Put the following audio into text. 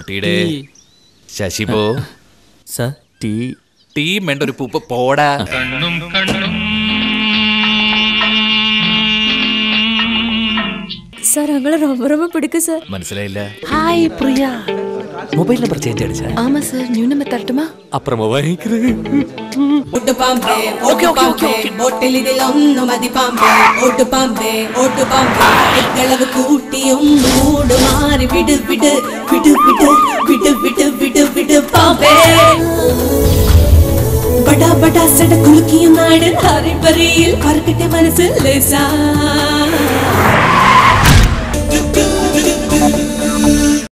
കുട്ടിയുടെ ശശിപോ sir tea team വേണ്ട ഒരു പൂപ്പ് പോടാ சார் அங்களை ரொம்ப ரொம்ப பிடிக்கும் சார் മനസ്സിലായില്ല hi Priya mobile number change അടിച്ചാ ஆமா சார் நியூ நம்பர் தரட்டுமா അപ്പുറം വാങ്ങിക്കുന്നത് ഒട്ട് പാമ്പേ ഓക്കെ ഓക്കെ ഓക്കെ ബോട്ടിൽ ഇതിലൊന്നു മതി പാമ്പേ ഓട്ട് പാമ്പേ ഓട്ട് പാമ്പേ ഇക്കളവ് കൂട്ടിയും മൂട് മാറി വിട് വിട് വിട് വിട് വിട് വിട് വിട് വിട് പാമ്പേ ബടാ ബടാ സട കുലുക്കിയ നാട് ഹറിബറിയിൽ പറക്കട്ടെ മനസ്സിൽ ലേസാ